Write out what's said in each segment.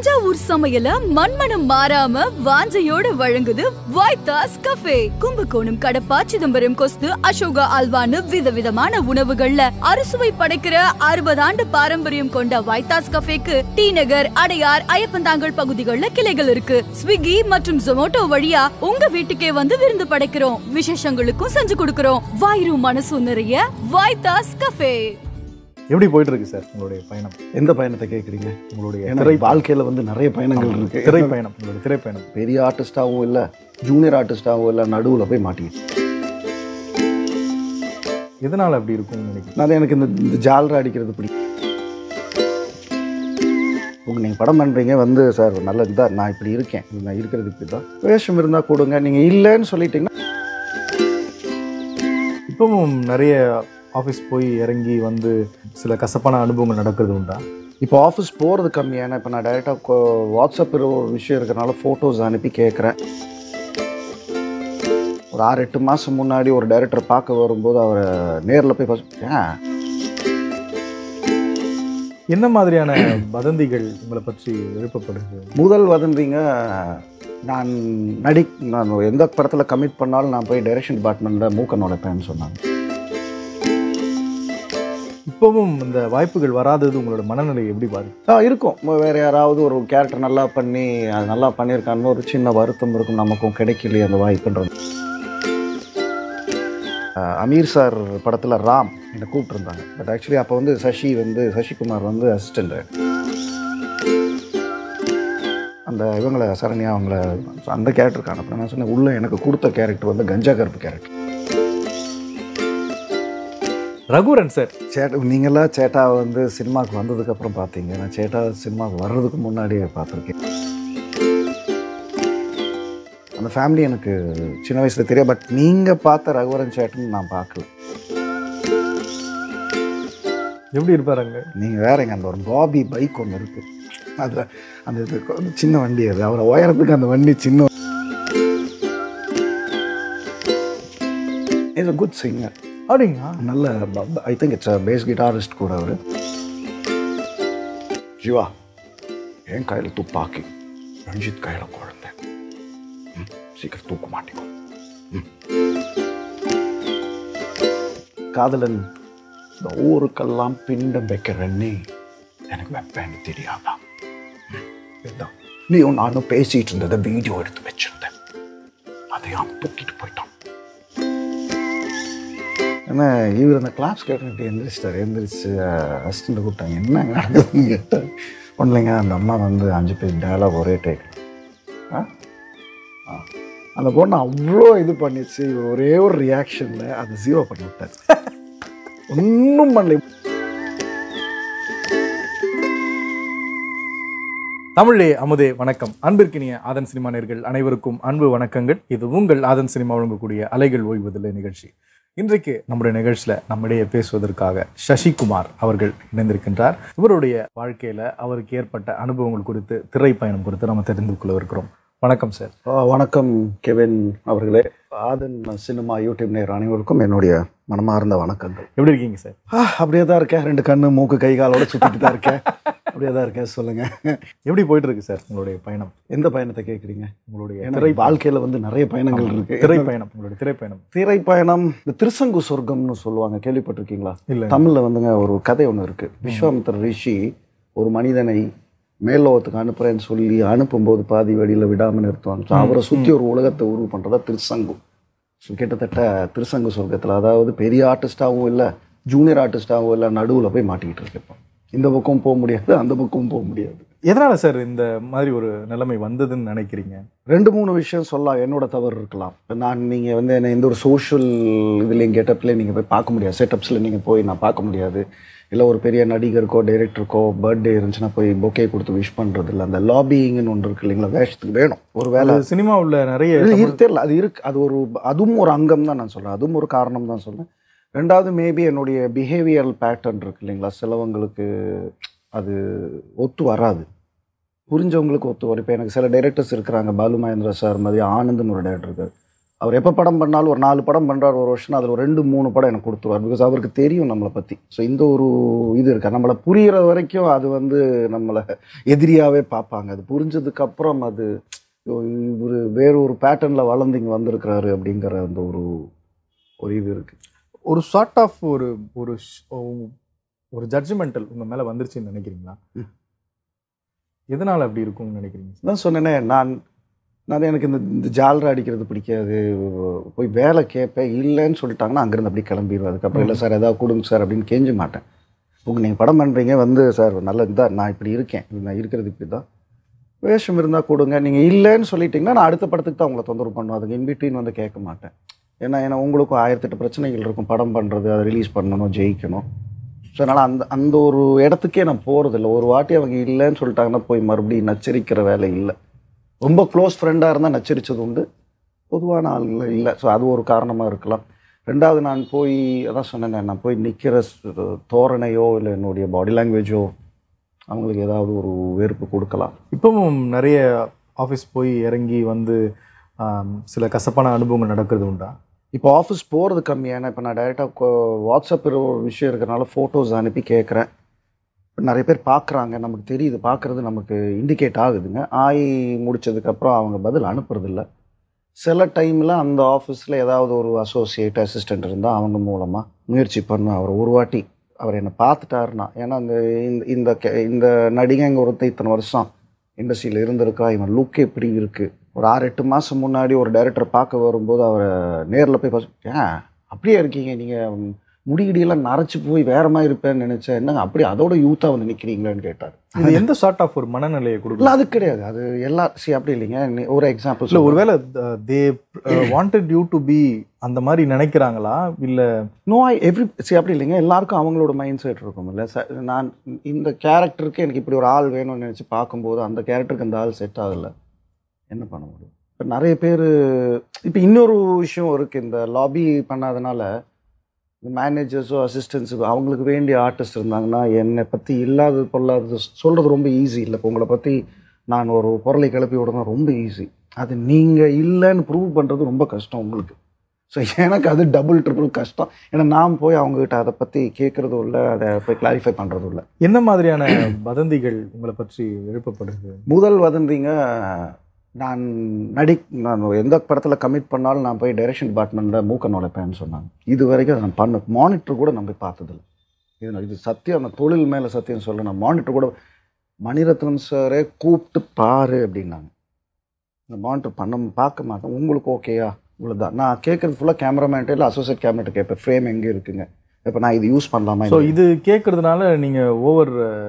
தஞ்சாவூர் சமையல மண்மனம் மாறாம வாஞ்சையோட வழங்குது வைத்தாஸ் கஃபே கும்பகோணம் கடப்பா சிதம்பரம் கொஸ்து அசோகா அல்வான்னு விதவிதமான உணவுகள்ல அறுசுவை படைக்கிற அறுபது ஆண்டு பாரம்பரியம் கொண்ட வைத்தாஸ் கஃபேக்கு டி நகர் அடையார் ஐயப்பந்தாங்கல் பகுதிகளில் கிளைகள் இருக்கு ஸ்விக்கி மற்றும் ஜொமோட்டோ வழியா உங்க வீட்டுக்கே வந்து விருந்து படைக்கிறோம் விசேஷங்களுக்கும் செஞ்சு கொடுக்கிறோம் வாயிரும் மனசும் நிறைய வைத்தாஸ் கஃபே எப்படி போயிட்டு இருக்கு சார் உங்களுடைய பயணம் எந்த பயணத்தை கேட்குறீங்க உங்களுடைய ஏன்னா திரை வாழ்க்கையில் வந்து நிறைய பயணங்கள் இருக்கு திரை பயணம் உங்களுடைய திரைப்பயணம் பெரிய ஆர்டிஸ்டாகவும் இல்லை ஜூனியர் ஆர்டிஸ்டாகவும் இல்லை நடுவில் போய் மாட்டிக்கிட்டு எதனால அப்படி இருக்கும்னு நினைக்கிறேன் நான் எனக்கு இந்த இந்த ஜாலரா அடிக்கிறது பிடிக்கும் உங்க நீங்கள் படம் பண்ணுறீங்க வந்து சார் நல்ல இதாக நான் இப்படி இருக்கேன் நான் இருக்கிறது இப்படி தான் வேஷம் இருந்தால் கொடுங்க நீங்கள் இல்லைன்னு சொல்லிட்டீங்கன்னா இப்பவும் நிறைய ஆஃபீஸ் போய் இறங்கி வந்து சில கசப்பான அனுபவங்கள் நடக்கிறது உண்டா இப்போ ஆஃபீஸ் போகிறது கம்மி ஏன்னா இப்போ நான் டைரெக்டாக வாட்ஸ்அப் ஒரு விஷயம் இருக்கிறனால ஃபோட்டோஸ் அனுப்பி கேட்குறேன் ஒரு ஆறு எட்டு மாதம் முன்னாடி ஒரு டைரக்டர் பார்க்க வரும்போது அவரை நேரில் போய் பார்த்து ஏன் என்ன மாதிரியான வதந்திகள் உங்களை பற்றி எழுப்பப்படுது முதல் வதந்திங்க நான் நடி நான் எந்த படத்தில் கமிட் பண்ணாலும் நான் போய் டைரக்ஷன் டிபார்ட்மெண்ட்டில் மூக்க நுழைப்பேன்னு சொன்னாங்க இப்பவும் இந்த வாய்ப்புகள் வராதது உங்களோட மனநிலை எப்படி பாருங்க ஆ இருக்கும் ம- வேற யாராவது ஒரு கேரக்டர் நல்லா பண்ணி அது நல்லா பண்ணியிருக்கான்னு ஒரு சின்ன வருத்தம் இருக்கும் நமக்கும் கிடைக்கலையே அந்த வாய்ப்புன்றது ஆ, அமீர் சார் படத்தில் ராம் என்னை கூப்பிட்டுருந்தாங்க பட் ஆக்சுவலி அப்போ வந்து சசி வந்து சசிகுமார் வந்து அசிஸ்டண்ட் அந்த இவங்களை சரண்யா அவங்கள அந்த கேரக்டருக்கு அனுப்புறேன் நான் சொன்னேன் உள்ள எனக்கு கொடுத்த கேரக்டர் வந்து கஞ்சா கருப்பு கேரக்டர் ரகுரன் சார் சேட்டா நீங்களாம் சேட்டா வந்து சினிமாவுக்கு வந்ததுக்கப்புறம் பார்த்தீங்க நான் சேட்டா சினிமாவுக்கு வர்றதுக்கு முன்னாடியே பார்த்துருக்கேன் அந்த ஃபேமிலி எனக்கு சின்ன வயசில் தெரியும் பட் நீங்கள் பார்த்த ரகுவரன் சேட்டன் நான் பார்க்கல எப்படி இருப்பாரு அங்க நீங்கள் வேறங்க அந்த ஒரு பாபி பைக் ஒன்று இருக்குது அதில் அந்த இது கொஞ்சம் சின்ன வண்டி அது அவரை உயரத்துக்கு அந்த வண்டி சின்ன இஸ் அ குட் சிங்கர் அப்படிங்களா நல்ல I think it's bass guitarist கூட அவர் ஜிவா என் கையில் துப்பாக்கி ரஞ்சித் கையில் குழந்தை ம், சீக்கிரம் தூக்க மாட்டேங்கும் ம். காதலன் இந்த ஊருக்கெல்லாம் பிண்டம் வைக்கிறேன்னே எனக்கு வைப்பேன்னு தெரியாதா ம், இதுதான் நீயும் நானும் பேசிட்டு இருந்ததை வீடியோ எடுத்து வச்சிருந்தேன் அதையும் தூக்கிட்டு போயிட்டான் ஏன்னா இவர் அந்த கிளாஸ் கேட்டுக்கிட்டு எந்திரிச்சிட்டார் எந்திரிச்சு அசிஸ்டண்ட்டை கூப்பிட்டாங்க என்ன நடக்குதுன்னு கேட்டார் ஒன்றும் இல்லைங்க அந்த அம்மா வந்து அஞ்சு பேர் டயலாக் ஒரே டேக் ஆ ஆ. அந்த பொண்ணு அவ்வளோ இது பண்ணிச்சு இவர் ஒரே ஒரு ரியாக்ஷனில் அதை ஜீரோ பண்ணி விட்டார் ஒன்றும் பண்ணல தமிழே அமுதே வணக்கம் அன்பிற்கினிய ஆதன் சினிமா நேர்கள் அனைவருக்கும் அன்பு வணக்கங்கள் இது உங்கள் ஆதன் சினிமா வழங்கக்கூடிய அலைகள் ஓய்வதில்லை நிகழ்ச்சி இன்றைக்கு நம்முடைய நிகழ்ச்சியில் நம்மிடையே பேசுவதற்காக சசிகுமார் அவர்கள் இணைந்திருக்கின்றார் இவருடைய வாழ்க்கையில அவருக்கு ஏற்பட்ட அனுபவங்கள் குறித்து திரைப்பயணம் குறித்து நம்ம தெரிந்து கொள்ள இருக்கிறோம் வணக்கம் சார் ஆ, வணக்கம் கெவின் அவர்களே ஆதன் சினிமா யூடியூப் நேர் அனைவருக்கும் என்னுடைய மனமார்ந்த வணக்கங்கள் எப்படி இருக்கீங்க சார் ஆ, அப்படியே தான் இருக்கேன் ரெண்டு கண்ணு மூக்கு கை காலோட சுற்றிட்டு தான் இருக்கேன் அப்படியே தான் இருக்கேன் சொல்லுங்கள் எப்படி போயிட்டு இருக்கு சார் உங்களுடைய பயணம் எந்த பயணத்தை கேட்குறீங்க உங்களுடைய ஏன்னா திரை வாழ்க்கையில் வந்து நிறைய பயணங்கள் இருக்கு திரைப்பயணம் உங்களுடைய திரைப்பயணம் திரைப்பயணம் இந்த திருசங்கு சொர்க்கம்னு சொல்லுவாங்க கேள்விப்பட்டிருக்கீங்களா இல்ல தமிழில் வந்துங்க ஒரு கதை ஒன்று இருக்கு விஸ்வாமித்திர ரிஷி ஒரு மனிதனை மேல்லோகத்துக்கு அனுப்புறேன்னு சொல்லி அனுப்பும்போது பாதி வழியில் விடாமல் நிறுத்துவாங்க ஸோ அவரை சுற்றி ஒரு உலகத்தை உருவு பண்ணுறதா திருசங்கு ஸோ கிட்டத்தட்ட திருசங்கு சொர்க்கத்தில் அதாவது பெரிய ஆர்டிஸ்டாகவும் இல்லை ஜூனியர் ஆர்டிஸ்டாகவும் இல்லை நடுவில் போய் மாட்டிக்கிட்டு இருக்கு இப்போ இந்த பக்கம் போக முடியாது அந்த பக்கம் போக முடியாது எதனால சார் இந்த மாதிரி ஒரு நிலைமை வந்ததுன்னு நினைக்கிறீங்க ரெண்டு மூணு விஷயம் சொல்லலாம் என்னோட தவறு இருக்கலாம் இப்ப நான் நீங்கள் வந்து என்ன எந்த ஒரு சோஷியல் இதுலேயும் கெட்டப்லேயும் நீங்கள் போய் பார்க்க முடியாது செட்டப்ஸில் நீங்கள் போய் நான் பார்க்க முடியாது இல்லை ஒரு பெரிய நடிகருக்கோ டைரக்டருக்கோ பர்த்டே இருந்துச்சுன்னா போய் பொக்கே கொடுத்து விஷ் பண்ணுறது இல்லை அந்த லாபிங்னு ஒன்று இருக்கு இல்லைங்களா வேஷத்துக்கு வேணும் ஒரு வேலை அது சினிமாவுல நிறைய இல்லை இருக்கு தெரியல அது இருக்கு அது ஒரு அதுவும் ஒரு அங்கம் தான் நான் சொல்கிறேன் அதுவும் ஒரு காரணம் தான் சொல்றேன் ரெண்டாவது மேபி என்னுடைய பிஹேவியரல் பேட்டர்ன் இருக்கு இல்லைங்களா சிலவங்களுக்கு அது ஒத்து வராது புரிஞ்சவங்களுக்கு ஒத்து வரும் இப்போ எனக்கு சில டைரக்டர்ஸ் இருக்கிறாங்க பாலு மகேந்திரா சார் மாதிரி ஆனந்த்னு ஒரு டைரக்டர் இருக்கார் அவர் எப்போ படம் பண்ணாலும் ஒரு நாலு படம் பண்ணுறாரு ஒரு வருஷம் அதில் ஒரு ரெண்டு மூணு படம் எனக்கு கொடுத்துருவார் பிகாஸ் அவருக்கு தெரியும் நம்மளை பற்றி ஸோ இந்த ஒரு இது இருக்கு நம்மளை புரிகிற வரைக்கும் அது வந்து நம்மளை எதிரியாகவே பார்ப்பாங்க அது புரிஞ்சதுக்கப்புறம் அது ஒரு வேற ஒரு பேட்டர்னில் வளர்ந்து இங்கே வந்திருக்கிறாரு அப்படிங்கிற அந்த ஒரு ஒரு இது இருக்குது ஒரு சார்ட் ஆஃப் ஒரு ஒரு ஷ்- ஓ- ஒரு ஜட்ஜ்மெண்டல் உங்க மேல வந்துருச்சுன்னு நினைக்கிறீங்களா ம். எதனால அப்படி இருக்கும்னு நினைக்கிறீங்க தான் சொன்னேனே நான் நான் எனக்கு இந்த இந்த ஜாலரா அடிக்கிறது பிடிக்காது போய் வேலை கேட்பேன் இல்லைன்னு சொல்லிட்டாங்கன்னா அங்கேருந்து அப்படியே கிளம்பிடுவேன் அதுக்கப்புறம் இல்லை சார் ஏதாவது கொடுங்க சார் அப்படின்னு கெஞ்ச மாட்டேன் உங்க நீங்கள் படம் பண்ணுறீங்க வந்து சார் நல்ல இதா நான் இப்படி இருக்கேன் நான் இருக்கிறது இப்படி தான் வேஷம் இருந்தால் கொடுங்க நீங்கள் இல்லைன்னு சொல்லிட்டீங்கன்னா நான் அடுத்த படத்துக்கு தான் உங்களை தொந்தரவு பண்ணுவேன் அதுக்கு இன்பிட்வீன் வந்து கேட்க மாட்டேன் ஏன்னா ஏன்னா உங்களுக்கும் ஆயிரத்தெட்டு பிரச்சனைகள் இருக்கும் படம் பண்ணுறது அதை ரிலீஸ் பண்ணணும் ஜெயிக்கணும் ஸோ அதனால் அந்த அந்த ஒரு இடத்துக்கே நான் போகிறதில்ல ஒரு வாட்டி அவங்க இல்லைன்னு சொல்லிட்டாங்கன்னா போய் மறுபடியும் நச்சரிக்கிற வேலை இல்லை ரொம்ப க்ளோஸ் ஃப்ரெண்டாக இருந்தால் நச்சரித்தது உண்டு பொதுவான ஆளுகள் இல்லை ஸோ அது ஒரு காரணமாக இருக்கலாம் ரெண்டாவது நான் போய் அதான் சொன்னேனே நான் போய் நிற்கிற தோரணையோ இல்லை என்னுடைய பாடி லாங்குவேஜோ அவங்களுக்கு ஏதாவது ஒரு வெறுப்பு கொடுக்கலாம் இப்பவும் நிறைய ஆஃபீஸ் போய் இறங்கி வந்து ஆம், சில கசப்பான அனுபவங்கள் நடக்கிறது உண்டா இப்போ ஆஃபீஸ் போகிறது கம்மியான இப்போ நான் டைரெக்டாக வாட்ஸ்அப் ஒரு விஷயம் இருக்கிறனால ஃபோட்டோஸ் அனுப்பி கேட்குறேன் நிறைய பேர் பார்க்குறாங்க நமக்கு தெரியுது பார்க்குறது நமக்கு இண்டிகேட் ஆகுதுங்க ஆகி முடிச்சதுக்கப்புறம் அவங்க பதில் அனுப்புறதில்ல சில டைமில் அந்த ஆஃபீஸில் ஏதாவது ஒரு அசோசியேட் அசிஸ்டண்ட் இருந்தால் அவங்க மூலமாக முயற்சி பண்ண அவர் ஒரு வாட்டி அவர் என்னை பார்த்துட்டாருன்னா ஏன்னா இந்த இந்த- இந்த கே- இந்த நடிகைங்க ஒருத்தன் இத்தனை வருஷம் இண்டஸ்ட்ரியில் இருந்திருக்கா இவன் லுக் எப்படி இருக்குது ஒரு ஆறு எட்டு மாதம் முன்னாடி ஒரு டைரக்டர் பார்க்க வரும்போது அவரை நேரில் போய் பார்த்து ஏன் அப்படியே இருக்கீங்க நீங்கள் முடிகிடியெல்லாம் நரைச்சி போய் வேற மாதிரி இருப்பேன்னு நினச்சேன் என்னங்க அப்படி அதோட யூத்தாக வந்து நிற்கிறீங்களான்னு கேட்டார் இது எந்த சார்ட் ஆஃப் ஒரு மனநிலையை இல்லை கொடுக்கல அது கிடையாது அது எல்லா சி அப்படி இல்லைங்க நீ- ஒரு எக்ஸாம்பிள் இல்ல ஒருவேளை they wanted you to be அந்த மாதிரி நினைக்கிறாங்களா இல்ல நோ ஐ எவ்ரி சி அப்படி இல்லைங்க எல்லாருக்கும் அவங்களோட மைண்ட் செட் இருக்கும் இல்லை ச நான் இந்த கேரக்டருக்கு எனக்கு இப்படி ஒரு ஆள் வேணும்னு நினச்சி பார்க்கும்போது அந்த கேரக்டருக்கு அந்த ஆள் செட் ஆகலை என்ன பண்ண முடியும் இப்போ நிறைய பேர் இப்போ இன்னொரு விஷயம் இருக்குது இந்த லாபி பண்ணாதனால மேனேஜர்ஸோ அசிஸ்டன்ஸோ அவங்களுக்கு வேண்டிய ஆர்டிஸ்ட் இருந்தாங்கன்னா என்னை பற்றி இல்லாதது பொல்லாதது சொல்கிறது ரொம்ப ஈஸி இல்லை இப்போ உங்களை பற்றி நான் ஒரு பொருளை கிளப்பி விடணும் ரொம்ப ஈஸி அது நீங்கள் இல்லைன்னு ப்ரூவ் பண்ணுறது ரொம்ப கஷ்டம் உங்களுக்கு ஸோ எனக்கு அது டபுள் ட்ரிபிள் கஷ்டம் ஏன்னா நான் போய் அவங்ககிட்ட அதை பற்றி கேட்குறதும் இல்லை அதை போய் கிளாரிஃபை பண்ணுறதும் இல்லை என்ன மாதிரியான வதந்திகள் உங்களை பற்றி எழுப்பப்படுது முதல் வதந்திங்க நான் நடி நான் எந்த படத்தில் கமிட் பண்ணாலும் நான் போய் டைரக்ஷன் டிபார்ட்மெண்ட்டில் மூக்க நுழைப்பேன்னு சொன்னாங்க இது வரைக்கும் அதை நான் பண்ண மானிட்டர் கூட நான் போய் பார்த்ததில்ல இது நான் இது சத்தியம் நான் தொழில் மேலே சத்தியம் சொல்ல நான் மானிட்டர் கூட மணிரத்னம் சாரே கூப்பிட்டு பாரு அப்படின்னாங்க இந்த மானிட்டர் பண்ண பார்க்க மாட்டேன் உங்களுக்கு ஓகேயா இவ்வளோதான் நான் கேட்குறது ஃபுல்லாக கேமராமேன்ட்டே இல்லை அசோசியேட் கேமரா கேட்பேன் ஃப்ரேம் எங்கே இருக்குங்க இப்போ நான் இது யூஸ் பண்ணலாமா ஸோ இது கேட்கறதுனால நீங்க ஓவர்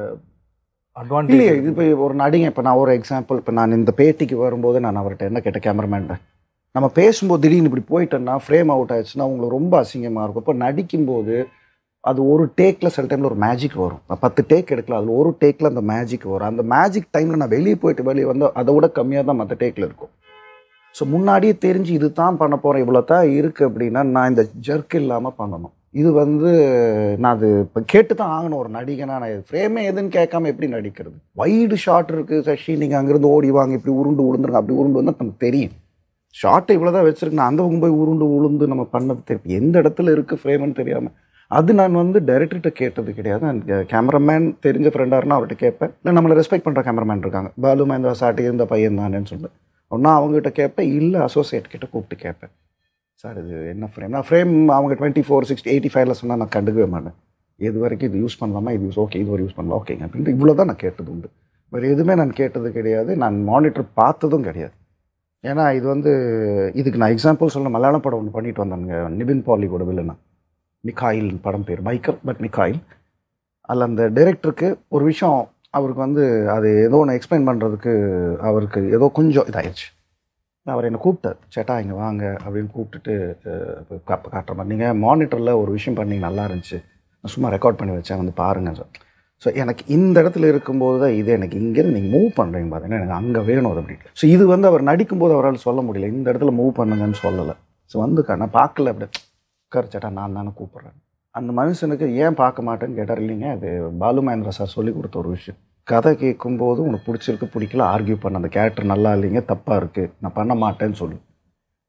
அட்வான்டேஜ் இல்லையே இது இப்போ ஒரு நடிகை இப்போ நான் ஒரு எக்ஸாம்பிள் இப்போ நான் இந்த பேட்டிக்கு வரும்போது நான் அவர்கிட்ட என்ன கேட்டேன் கேமராமேன் நம்ம பேசும்போது திடீர்னு இப்படி போயிட்டேன்னா ஃப்ரேம் அவுட் ஆயிடுச்சுன்னா உங்களுக்கு ரொம்ப அசிங்கமாக இருக்கும் இப்போ நடிக்கும்போது அது ஒரு டேக்கில் சில டைமில் ஒரு மேஜிக் வரும் நான் பத்து டேக் எடுக்கலாம் அதில் ஒரு டேக்கில் அந்த மேஜிக் வரும் அந்த மேஜிக் டைமில் நான் வெளியே போயிட்டு வெளியே வந்து அதை விட கம்மியாக தான் மற்ற டேக்கில் இருக்கும் ஸோ முன்னாடியே தெரிஞ்சு இது தான் பண்ண போகிறேன் இவ்வளோ தான் இருக்குது அப்படின்னா நான் இந்த ஜர்க் இல்லாமல் பண்ணணும் இது வந்து நான் அது இப்போ கேட்டு தான் ஆகணும் ஒரு நடிகனா நான் ஃப்ரேமே எதுன்னு கேட்காம எப்படி நடிக்கிறது வைடு ஷாட் இருக்குது சஷி நீங்கள் அங்கேருந்து ஓடி வாங்க இப்படி உருண்டு உளுந்துருங்க அப்படி உருண்டு வந்தால் நமக்கு தெரியும் ஷார்ட்டை இவ்வளோ தான் வச்சிருக்கு நான் அந்த பக்கம் போய் உருண்டு உளுந்து நம்ம பண்ணது தெரியும் எந்த இடத்துல இருக்குது ஃப்ரேம்னு தெரியாமல் அது நான் வந்து டைரக்டர்கிட்ட கேட்டது கிடையாது நான் கேமராமேன் தெரிஞ்ச ஃப்ரெண்டாக இருந்தால் அவர்கிட்ட கேட்பேன் இல்லை நம்மளை ரெஸ்பெக்ட் பண்ணுற கேமராமேன் இருக்காங்க பாலு மகேந்திரா சாட்டி இருந்த பையன் தானேன்னு சொல்லிட்டு ஒன்றா அவங்ககிட்ட கேட்பேன் இல்லை அசோசியேட் கிட்ட கூப்பிட்டு கேட்பேன் சார் இது என்ன ஃப்ரேம் நான் ஃப்ரேம் அவங்க டுவெண்ட்டி ஃபோர் சிக்ஸ்டி எயிட்டி ஃபைவ்ல சொன்னால் நான் கண்டுக்கவே மாட்டேன் எது வரைக்கும் இது யூஸ் பண்ணலாமா இது யூஸ் ஓகே இது ஒரு யூஸ் பண்ணலாம் ஓகேங்க அப்படின்ட்டு இவ்வளோ தான் நான் கேட்டது உண்டு வேறு எதுவுமே நான் கேட்டது கிடையாது நான் மானிட்டர் பார்த்ததும் கிடையாது ஏன்னா இது வந்து இதுக்கு நான் எக்ஸாம்பிள் சொல்ல மலையாள படம் ஒன்று பண்ணிட்டு வந்தானுங்க நிபின் பாலி கூட வில்லனா மிகாயில் படம் பேர் மைக்கர் பட் மிகாயில் அதில் அந்த டைரக்டருக்கு ஒரு விஷயம் அவருக்கு வந்து அது ஏதோ ஒன்று எக்ஸ்பிளைன் பண்ணுறதுக்கு அவருக்கு ஏதோ கொஞ்சம் இதாயிடுச்சு அவர் என்னை கூப்பிட்டார் சேட்டா இங்கே வாங்க அப்படின்னு கூப்பிட்டுட்டு அஹ், இப்ப கா- காட்டுற மாதிரி நீங்கள் மானிட்டரில் ஒரு விஷயம் பண்ணி நல்லா இருந்துச்சு நான் சும்மா ரெக்கார்ட் பண்ணி வச்சேன் வந்து பாருங்க சார் ஸோ எனக்கு இந்த இடத்துல இருக்கும்போது தான் இது எனக்கு இங்கேருந்து நீங்கள் மூவ் பண்ணுறீங்க பார்த்தீங்கன்னா எனக்கு அங்கே வேணும் அது அப்படின்னு ஸோ இது வந்து அவர் நடிக்கும்போது அவரால் சொல்ல முடியல இந்த இடத்துல மூவ் பண்ணுங்கன்னு சொல்லலை ஸோ வந்துக்கா நான் பார்க்கல அப்படி உட்காரு சேட்டா நான் தானே கூப்பிட்றேன் அந்த மனுஷனுக்கு ஏன் பார்க்க மாட்டேன்னு கேட்டார் இல்லைங்க அது பாலு மகேந்திரா சார் சொல்லி கொடுத்த ஒரு விஷயம் கதை கேட்கும்போது உனக்கு பிடிச்சிருக்கு பிடிக்கல ஆர்கியூ பண்ண அந்த கேரக்டர் நல்லா இல்லைங்க தப்பாக இருக்குது நான் பண்ண மாட்டேன்னு சொல்லு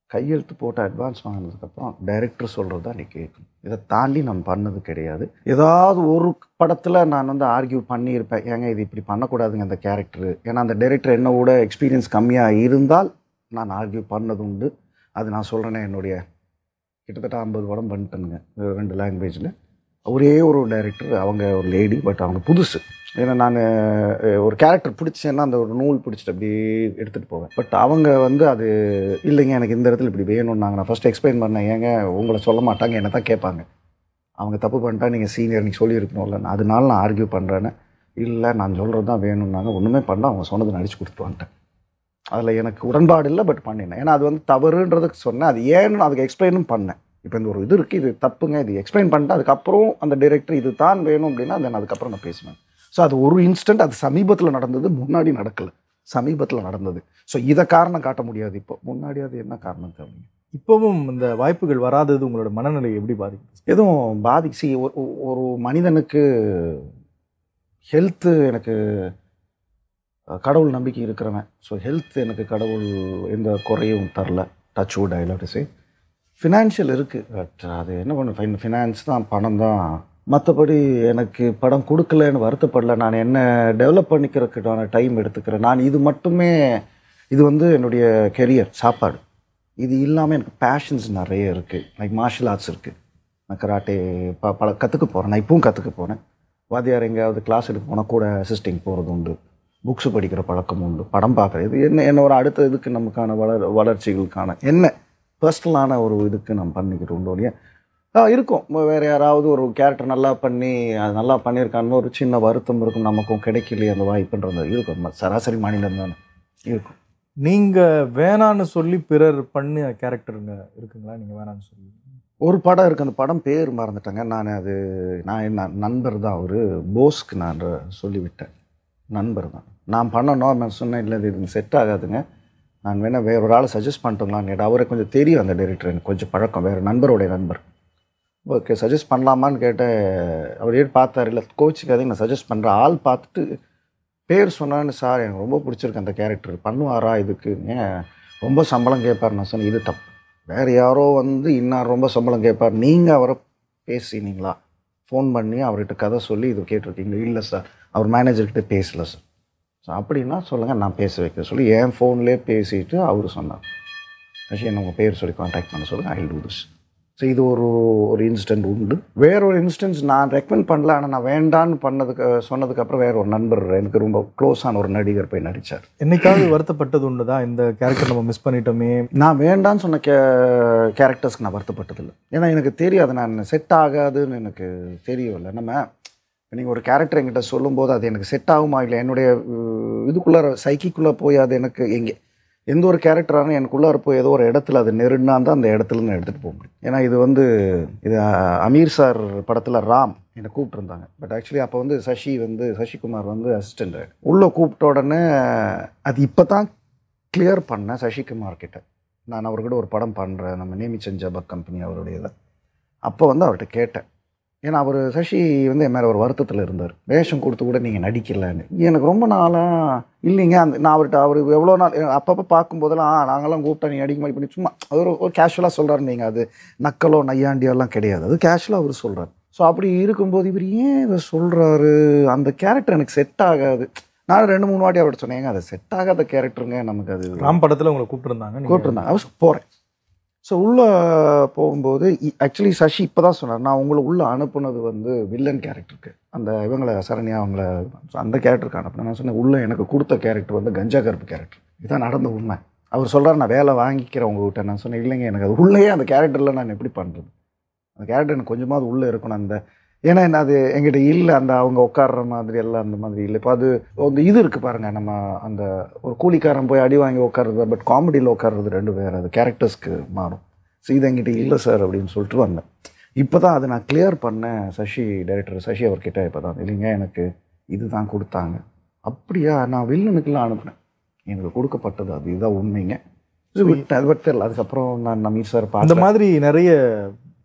கையெழுத்து போட்டு அட்வான்ஸ் வாங்கினதுக்கப்புறம் டைரக்டர் சொல்கிறது தான் நீ கேட்கணும் இதை தாண்டி நான் பண்ணது கிடையாது ஏதாவது ஒரு படத்தில் நான் வந்து ஆர்கியூ பண்ணியிருப்பேன் ஏங்க இது இப்படி பண்ணக்கூடாதுங்க அந்த கேரக்டர் ஏன்னா அந்த டைரக்டர் என்னோட எக்ஸ்பீரியன்ஸ் கம்மியாக இருந்தால் நான் ஆர்கியூ பண்ணது உண்டு அது நான் சொல்கிறேனே என்னுடைய கிட்டத்தட்ட ஐம்பது படம் பண்ணிட்டேனுங்க ரெண்டு லாங்குவேஜில் ஒரே ஒரு டைரக்டர் அவங்க ஒரு லேடி பட் அவங்க புதுசு ஏன்னா நான் ஒரு கேரக்டர் பிடிச்சேன்னா அந்த ஒரு நூல் பிடிச்சிட்டு அப்படியே எடுத்துகிட்டு போவேன் பட் அவங்க வந்து அது இல்லைங்க எனக்கு இந்த இடத்துல இப்படி வேணும்னாங்க நான் ஃபஸ்ட்டு எக்ஸ்பிளைன் பண்ணேன் ஏங்க உங்களை சொல்ல மாட்டாங்க என்ன தான் கேட்பாங்க அவங்க தப்பு பண்ணிட்டா நீங்கள் சீனியர் நீங்கள் சொல்லியிருக்கணும்ல நான் அதனால நான் ஆர்கியூ பண்ணுறேன்னு இல்லை நான் சொல்கிறது தான் வேணும்னாங்க ஒன்றுமே பண்ண அவங்க சொன்னதை நடிச்சு கொடுத்துட்டு வந்துட்டேன் அதில் எனக்கு உடன்பாடு இல்லை பட் பண்ணினேன் ஏன்னா அது வந்து தவறுன்றதுக்கு சொன்னேன் அது ஏன்னு அதுக்கு எக்ஸ்பிளைனும் பண்ணேன் இப்போ இந்த ஒரு இது இருக்குது இது தப்புங்க இது எக்ஸ்பிளைன் பண்ணிட்டு அதுக்கப்புறம் அந்த டைரக்டர் இது தான் வேணும் அப்படின்னா தென் அதுக்கப்புறம் நான் பேசுவேன் ஸோ அது ஒரு இன்ஸ்டன்ட் அது சமீபத்தில் நடந்தது முன்னாடி நடக்கலை சமீபத்தில் நடந்தது ஸோ இதை காரணம் காட்ட முடியாது இப்போ முன்னாடி அது என்ன காரணம் தேவைங்க இப்பவும் இந்த வாய்ப்புகள் வராதது உங்களோட மனநிலை எப்படி பாதிக்குது எதுவும் பாதிச்சு ஒரு ஒரு மனிதனுக்கு ஹெல்த்து எனக்கு அஹ், கடவுள் நம்பிக்கை இருக்கிறவன் ஸோ ஹெல்த் எனக்கு கடவுள் எந்த குறையும் தரல touch wood I love to say financial இருக்குது பட் அது என்ன பண்ண ஃபினான்ஸ் தான் பணம் தான் மற்றபடி எனக்கு படம் கொடுக்கலன்னு வருத்தப்படல நான் என்ன டெவலப் பண்ணிக்கிறதுக்கான டைம் எடுத்துக்கிறேன் நான் இது மட்டுமே இது வந்து என்னுடைய கெரியர் சாப்பாடு இது இல்லாமல் எனக்கு பேஷன்ஸ் நிறைய இருக்குது லைக் மார்ஷியல் ஆர்ட்ஸ் இருக்குது நான் கராட்டே ப பல கற்றுக்க போகிறேன் நான் இப்பவும் கற்றுக்க போகிறேன் வாத்தியார் எங்கேயாவது கிளாஸ் எடுக்க போனால் கூட அசிஸ்டிங் போகிறது உண்டு புக்ஸ் படிக்கிற பழக்கம் உண்டு படம் பார்க்குறது இது என்ன என்ன ஒரு அடுத்த இதுக்கு நமக்கான வளர் வளர்ச்சிகளுக்கான என்ன பர்சனலான ஒரு இதுக்கு நம்ம பண்ணிக்கிட்டு உண்டு இல்லையா ஆ இருக்கும் வேறு யாராவது ஒரு கேரக்டர் நல்லா பண்ணி அது நல்லா பண்ணியிருக்கான்னு ஒரு சின்ன வருத்தம் இருக்கும் நமக்கும் கிடைக்கலையே அந்த வாய்ப்புன்றது இருக்கும் ம- சராசரி மாநிலம் தானே இருக்கும் நீங்க வேணான்னு சொல்லி பிறர் பண்ண கேரக்டருங்க இருக்குங்களா நீங்க வேணான்னு சொல்லி ஒரு படம் இருக்குது அந்த படம் பேர் மறந்துட்டேங்க நான் அது நான் என் ந- நண்பர் தான் அவர் போஸ்க்கு நான் சொல்லிவிட்டேன் நண்பர் தான் நான் பண்ணணும் நான் சொன்னேன் இல்லை இது செட் ஆகாதுங்க நான் வேணால் வேற ஒரு ஆளை சஜஸ்ட் பண்ணிட்டோங்களான்னு கேட்டேன் அவரை கொஞ்சம் தெரியும் அந்த டைரக்டர் எனக்கு கொஞ்சம் பழக்கம் வேறு நண்பருடைய நண்பர் ஓகே சஜஸ்ட் பண்ணலாமான்னு கேட்டேன் அவர் ஏன் பார்த்தாரு இல்லை கோச்சுக்காதீங்க நான் சஜஸ்ட் பண்ணுறேன் ஆள் பார்த்துட்டு பேர் சொன்னான்னு சார் எனக்கு ரொம்ப பிடிச்சிருக்கு அந்த கேரக்டர் பண்ணுவாரா இதுக்கு ஏன் ரொம்ப சம்பளம் கேட்பார் நான் சொன்னேன் இது தப்பு வேறு யாரோ வந்து இன்னார் ரொம்ப சம்பளம் கேட்பார் நீங்கள் அவரை பேசினீங்களா ஃபோன் பண்ணி அவர்கிட்ட கதை சொல்லி இது கேட்டிருக்கீங்களா இல்லை சார் அவர் மேனேஜர்கிட்ட பேசல சார் ஸோ அப்படின்னா சொல்லுங்கள் நான் பேச வைக்கிறேன் சொல்லி என் ஃபோன்லேயே பேசிட்டு அவர் சொன்னார் ரஷி என்ன உங்கள் பேர் சொல்லி காண்டாக்ட் பண்ண சொல்லுங்கள் ஐ டூ திஸ் ஸோ இது ஒரு ஒரு இன்சிடென்ட் உண்டு வேற ஒரு இன்ஸ்டன்ஸ் நான் ரெக்கமெண்ட் பண்ணல ஆனால் நான் வேண்டான்னு பண்ணதுக்கு சொன்னதுக்கப்புறம் வேற ஒரு நண்பர் எனக்கு ரொம்ப க்ளோஸான ஒரு நடிகர் போய் நடித்தார் என்னைக்காவது வருத்தப்பட்டது உண்டுதான் இந்த கேரக்டர் நம்ம மிஸ் பண்ணிட்டோமே நான் வேண்டான்னு சொன்ன கே கேரக்டர்ஸ்க்கு நான் வருத்தப்பட்டதில்லை ஏன்னா எனக்கு தெரியாது நான் செட் ஆகாதுன்னு எனக்கு தெரியவில்லை நம்ம நீங்கள் ஒரு கேரக்டர் என்கிட்ட சொல்லும்போது அது எனக்கு செட் ஆகுமா இல்லை என்னுடைய உம், இதுக்குள்ளார சைக்கிக்குள்ளே போய் அது எனக்கு எங்கே எந்த ஒரு கேரக்டரான எனக்குள்ளார போய் ஏதோ ஒரு இடத்துல அது நெருடினா தான் அந்த இடத்துல நான் எடுத்துகிட்டு போக முடியும் ஏன்னா இது வந்து இது அஹ், அமீர் சார் படத்தில் ராம் என்னை கூப்பிட்டுருந்தாங்க பட் ஆக்சுவலி அப்போ வந்து சசி வந்து சசிகுமார் வந்து அசிஸ்டண்ட் உள்ளே கூப்பிட்ட உடனே அது இப்போ தான் கிளியர் பண்ணேன் சசிகுமார் கிட்ட நான் அவர்கிட்ட ஒரு படம் பண்ணுறேன் நம்ம நேமிச்சன் ஜபக் கம்பெனி அவருடையதை அப்போ வந்து அவர்கிட்ட கேட்டேன் ஏன்னா அவர் சசி வந்து என் மேலே ஒரு வருத்தத்தில் இருந்தார் வேஷம் கொடுத்து கூட நீங்கள் நடிக்கலன்னு எனக்கு ரொம்ப நாளாக இல்லைங்க அந்த நான் அவர்கிட்ட அவர் எவ்வளோ நாள் அப்பப்போ பார்க்கும்போதெல்லாம் "ஆ, நாங்கெல்லாம் கூப்பிட்டா நீ அடிக்க மாதிரி பண்ணி சும்மா அது ஒரு ஒரு கேஷுவலாக சொல்கிறாரு நீங்கள் அது நக்கலோ நையாண்டியோ எல்லாம் கிடையாது அது கேஷுவலாக அவர் சொல்கிறார் ஸோ அப்படி இருக்கும்போது இவர் ஏன் இதை சொல்கிறாரு அந்த கேரக்டர் எனக்கு செட் ஆகாது நான் ரெண்டு மூணு வாட்டி அவர்கிட்ட சொன்னேங்க அது செட் ஆகாத கேரக்டருங்க நமக்கு அது ராம் படத்துல உங்களை கூப்பிட்டுருந்தாங்க நீங்க- கூப்பிட்டுருந்தாங்க அவர் போகிறேன் ஸோ உள்ளே போகும்போது ஆக்சுவலி சசி இப்போ தான் சொன்னார் நான் உங்களை உள்ளே அனுப்புனது வந்து வில்லன் கேரக்டருக்கு அந்த இவங்களை சரண்யா அவங்கள so அந்த கேரக்டருக்கு அனுப்புனேன் நான் சொன்னேன் உள்ளே எனக்கு கொடுத்த கேரக்டர் வந்து கஞ்சா கருப்பு கேரக்டர் இதுதான் நடந்த உண்மை அவர் சொல்கிறார் நான் வேலை வாங்கிக்கிறேன் உங்ககிட்ட நான் சொன்னேன் இல்லைங்க எனக்கு அது உள்ளேயே அந்த கேரக்டரில் நான் எப்படி பண்ணுறது அந்த கேரக்டர் எனக்கு கொஞ்சமாவது உள்ளே இருக்கணும் அந்த ஏன்னா என்ன அது எங்கிட்ட இல்லை அந்த அவங்க உட்கார்ற மாதிரி எல்லாம் அந்த மாதிரி இல்லை இப்போ அது அந்த இது இருக்குது பாருங்கள் நம்ம அந்த ஒரு கூலிக்காரன் போய் அடி வாங்கி உட்காருறது பட் காமெடியில் உட்காருறது ரெண்டு பேர் அது கேரக்டர்ஸ்க்கு மாறும் ஸோ இது என்கிட்ட இல்லை சார் அப்படின்னு சொல்லிட்டு வந்தேன் இப்போ தான் அதை நான் கிளியர் பண்ணேன் சசி டைரக்டர் சசி அவர்கிட்ட இப்போ தான் இல்லைங்க எனக்கு இதுதான் கொடுத்தாங்க அப்படியா நான் வில்லனுக்கெல்லாம் அனுப்புனேன் எனக்கு கொடுக்கப்பட்டது அது இதுதான் உண்மைங்க இது விட்டேன் அது விட்டு தெரியல அதுக்கப்புறம் நான் நமீர் சார் இந்த பார்த்து மாதிரி நிறைய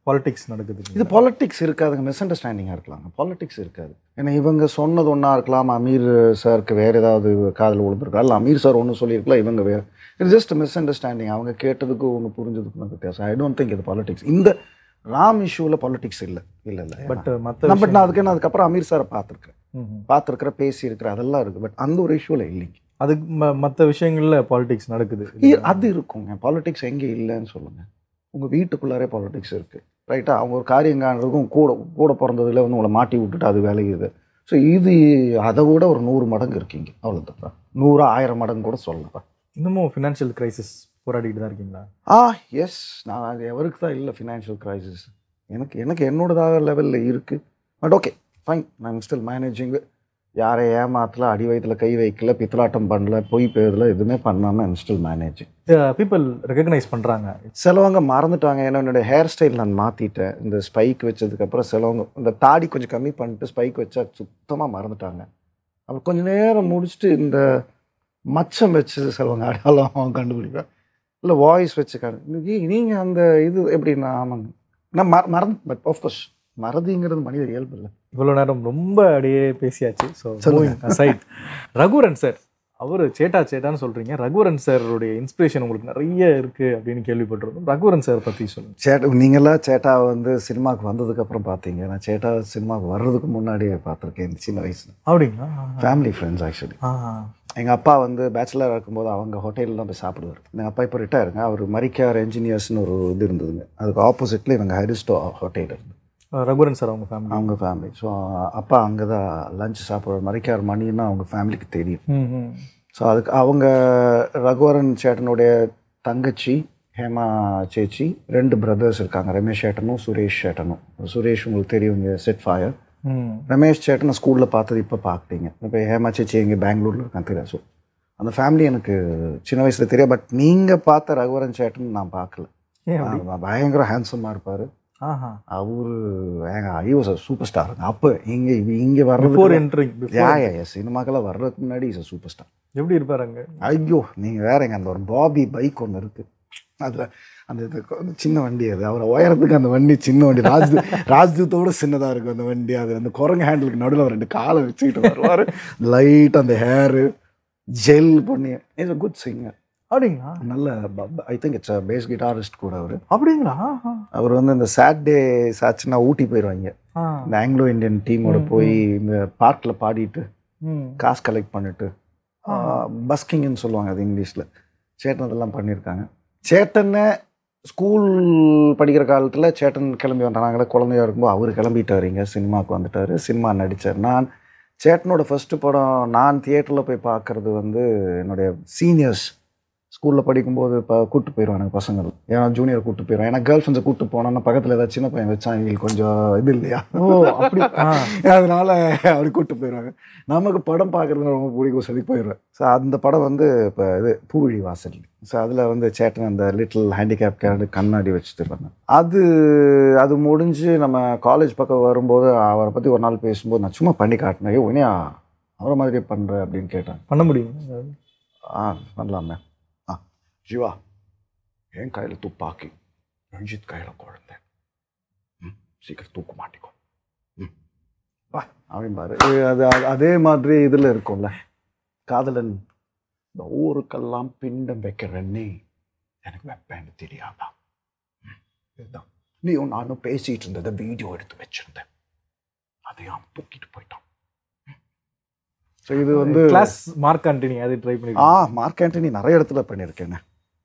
பாலிடிக்ஸ் நடக்குது இது பாலிட்டிக்ஸ் இருக்காதுங்க மிஸ் அண்டர்ஸ்டாண்டிங்காக இருக்கலாங்க பாலிட்டிக்ஸ் இருக்காது ஏன்னா இவங்க சொன்னது ஒன்றா இருக்கலாம் அமீர் சாருக்கு வேறு ஏதாவது காதில் விழுந்திருக்கலாம் இல்லை அமீர் சார் ஒன்று சொல்லியிருக்கலாம் இவங்க வேறு இட்ஸ் ஜஸ்ட் மிஸ் அண்டர்ஸ்டாண்டிங் அவங்க கேட்டதுக்கு ஒன்று புரிஞ்சதுக்கு வித்தியாசம் ஐ டோன்ட் திங்க் இது பாலிட்டிக்ஸ் இந்த ராம் இஷ்யூவில் பாலிட்டிக்ஸ் இல்லை இல்லை இல்லை பட் மற்ற நான் பட் நான் அதுக்கு என்ன அதுக்கப்புறம் அமீர் சாரை பார்த்துருக்கேன் பார்த்துருக்கிற பேசியிருக்கிற அதெல்லாம் இருக்குது பட் அந்த ஒரு இஷ்யூவில் இல்லைங்க அதுக்கு மற்ற விஷயங்கள்ல பாலிடிக்ஸ் நடக்குது இ- அது இருக்குங்க பாலிடிக்ஸ் எங்கே இல்லைன்னு சொல்லுங்கள் உங்கள் வீட்டுக்குள்ளாரே பாலிடிக்ஸ் இருக்குது ரைட்டா அவங்க ஒரு காரியம் காண்றதுக்கும் கூட கூட பிறந்ததுல வந்து உங்களை மாட்டி விட்டுட்டு அது வேலையுது ஸோ இது அதை விட ஒரு நூறு மடங்கு இருக்கீங்க அவ்வளோதான் நூறு ஆயிரம் மடங்கு கூட சொல்லலாம் இன்னமும் ஃபினான்ஷியல் கிரைசிஸ் போராடிட்டு தான் இருக்கீங்களா ஆ எஸ் நான் அது எவருக்கு தான் இல்லை ஃபினான்ஷியல் கிரைசிஸ் எனக்கு எனக்கு என்னோடதாக லெவலில் இருக்குது பட் ஓகே ஃபைன் நான் ஸ்டில் மேனேஜிங் யாரை ஏமாத்தல அடி வயிற்றுல கை வைக்கல பித்தலாட்டம் பண்ணல பொய் பேரில் எதுவுமே பண்ணாமல் I'm still managing people recognise பண்றாங்க சிலவங்க மறந்துட்டாங்க ஏன்னா என்னுடைய ஹேர் ஸ்டைல் நான் மாற்றிட்டேன் இந்த ஸ்பைக் வச்சதுக்கப்புறம் சிலவங்க இந்த தாடி கொஞ்சம் கம்மி பண்ணிட்டு ஸ்பைக் வச்சா சுத்தமாக மறந்துட்டாங்க அப்புறம் கொஞ்ச நேரம் முடிச்சுட்டு இந்த மச்சம் வச்சு சிலவங்க அடையாளம் கண்டுபிடிப்பேன் இல்லை வாய்ஸ் வச்சு கண்டு நீங்கள் அந்த இது எப்படின்னா ஆமாங்க நான் மற மறந்து பட் ஆஃப்கோர்ஸ் மறதிங்கிறது மனித இயல்பு இல்லை இவ்வளவு நேரம் ரொம்ப அப்படியே பேசியாச்சு ஸோ சொல்லுங்க. சைட் ரகுவரன் சார் அவர் சேட்டா சேட்டான்னு சொல்றீங்க ரகுவரன் சாருடைய இன்ஸ்பிரேஷன் உங்களுக்கு நிறைய இருக்கு அப்படின்னு கேள்விப்பட்டிருக்கோம் ரகுவரன் சார் பத்தி சொல்லுங்க சேட்டா நீங்களாம் சேட்டா வந்து சினிமாவுக்கு வந்ததுக்கப்புறம் பார்த்தீங்க நான் சேட்டா சினிமாவுக்கு வர்றதுக்கு முன்னாடியே பார்த்துருக்கேன் இந்த சின்ன வயசில் அப்படிங்களா ஃபேமிலி ஃப்ரெண்ட்ஸ் ஆக்சுவலி ஆ எங்கள் அப்பா வந்து பேச்சுலராக இருக்கும்போது அவங்க ஹோட்டலில் தான் போய் சாப்பிடுவார் எங்கள் அப்பா இப்போ ரிட்டையருங்க அவர் மரிக்கார் என்ஜினியர்ஸ்னு ஒரு இது இருந்ததுங்க அதுக்கு ஆப்போசிட்டில் இவங்க ஹரிஸ்டோ ஹோட்டல் இருந்து ரகுவரன் சார் அவங்க ஃபேமிலி அவங்க ஃபேமிலி ஸோ அப்பா அங்கே தான் லஞ்ச் சாப்பிடுவார் மரிக்கார் மணின்னா அவங்க ஃபேமிலிக்கு தெரியும் ம் ம் ஸோ அதுக்கு அவங்க ரகுவரன் சேட்டனுடைய தங்கச்சி ஹேமா சேச்சி ரெண்டு பிரதர்ஸ் இருக்காங்க ரமேஷ் சேட்டனும் சுரேஷ் சேட்டனும் சுரேஷ் உங்களுக்கு தெரியும் இங்கே செட் ஃபயர் ம் ரமேஷ் சேட்டனை ஸ்கூலில் பார்த்தது இப்போ பார்க்குறீங்க இப்போ ஹேமா சேச்சி எங்கே பெங்களூரில் இருக்கான் தெரியாது ஸோ அந்த ஃபேமிலி எனக்கு சின்ன வயசில் தெரியும் பட் நீங்கள் பார்த்த ரகுவரன் சேட்டன் நான் பார்க்கல ஏன் அப்படி? ஆமா, பயங்கர ஹேண்ட்ஸமாக இருப்பார் ஆஹா அவரு ஏங்க ஐ வாஸ் சூப்பர் ஸ்டாருங்க அப்போ இங்கே இங்கே பிஃபோர் வர்றது என்ட்ரிங் யா யா யா சினிமாக்கெல்லாம் வர்றதுக்கு முன்னாடி இஸ் சூப்பர் ஸ்டார் எப்படி இருப்பாரு அங்க ஐயோ நீங்கள் வேறங்க அந்த ஒரு பாபி பைக் ஒன்று இருக்குது அதில் அந்த இது கொ- அந்த சின்ன வண்டி அது அவரை உயரத்துக்கு அந்த வண்டி சின்ன வண்டி ராஜ்தூ ராஜ்தூத்தோட சின்னதாக இருக்கும் அந்த வண்டி அது அந்த குரங்கு ஹேண்டிலுக்கு நடுவில் ரெண்டு காலை வச்சுக்கிட்டு வருவார் லைட் அந்த ஹேரு ஜெல் பண்ணி இஸ் அ குட் சிங்கர் அப்படிங்களா நல்ல I think it's bass guitarist கூட அவர் அப்படிங்களா ஆஹா. அவர் வந்து இந்த சாட்டர்டே ஆச்சுன்னா ஊட்டி போயிடுவாங்க ஆ இந்த ஆங்கிலோ இந்தியன் டீமோட போய் இந்த பார்க்கில் பாடிட்டு ம் காசு கலெக்ட் பண்ணிட்டு பஸ்கிங்னு சொல்லுவாங்க அது இங்கிலீஷில் சேட்டன் அதெல்லாம் பண்ணியிருக்காங்க சேட்டனை ஸ்கூல் படிக்கிற காலத்தில் சேட்டன் கிளம்பி வந்தாங்க நாங்களே குழந்தையா இருக்கும்போது அவர் கிளம்பிட்டார் இங்கே சினிமாவுக்கு வந்துட்டார் சினிமா நடித்தார் நான் சேட்டனோட ஃபஸ்ட்டு படம் நான் தியேட்டரில் போய் பார்க்குறது வந்து என்னுடைய சீனியர்ஸ் ஸ்கூலில் படிக்கும்போது இப்போ கூப்பிட்டு போயிடுவானுங்க பசங்கள் ஏன்னா ஜூனியர் கூப்பிட்டு போயிடுவான் ஏன்னா கேர்ள் ஃப்ரெண்ட்ஸை கூப்பிட்டு போனோன்னா பக்கத்தில் ஏதாவது சின்ன பையன் வச்சா எங்களுக்கு கொஞ்சம் இது இல்லையா ஓ அப்படி ஆ அதனால அப்படி கூப்பிட்டு போயிடுவாங்க நமக்கு படம் பார்க்குறது ரொம்ப பிடிக்கும் சொல்லி போயிடுவேன் ஸோ அந்த படம் வந்து இப்போ இது பூவிழி வாசல் ஸோ அதில் வந்து சேட்டன் அந்த லிட்டில் ஹேண்டிகேப் கேரக்டர் கண்ணாடி வச்சுட்டு இருப்பாங்க அது அது முடிஞ்சு நம்ம காலேஜ் பக்கம் வரும்போது அவரை பற்றி ஒரு நாள் பேசும்போது நான் சும்மா பண்ணி காட்டினேன் ஐயோ இனியா அவரை மாதிரியே பண்ணுற அப்படின்னு கேட்டேன் பண்ண முடியும் ஆ பண்ணலாமே ஆ ஜீவா என் கையில் துப்பாக்கி ரஞ்சித் கையில் குழந்தை ம் சீக்கிரம் தூக்க மாட்டிக்கோ ம் வா அப்படின்பாரு இது அது அது- அதே மாதிரி இதில் இருக்கும்ல காதலன் இந்த ஊருக்கெல்லாம் பிண்டம் வைக்கிறேன்னே எனக்கு வைப்பேன்னு தெரியாதா ம், இதுதான் நீயும் நானும் பேசிட்டு இருந்ததை வீடியோ எடுத்து வச்சிருந்தேன் அதையும் தூக்கிட்டு போயிட்டான் ஸோ இது வந்து கிளாஸ் மார்க் ஆண்டனி அது ட்ரை பண்ணி ஆ மார்க் ஆண்டனி நிறைய இடத்துல பண்ணியிருக்கேங்க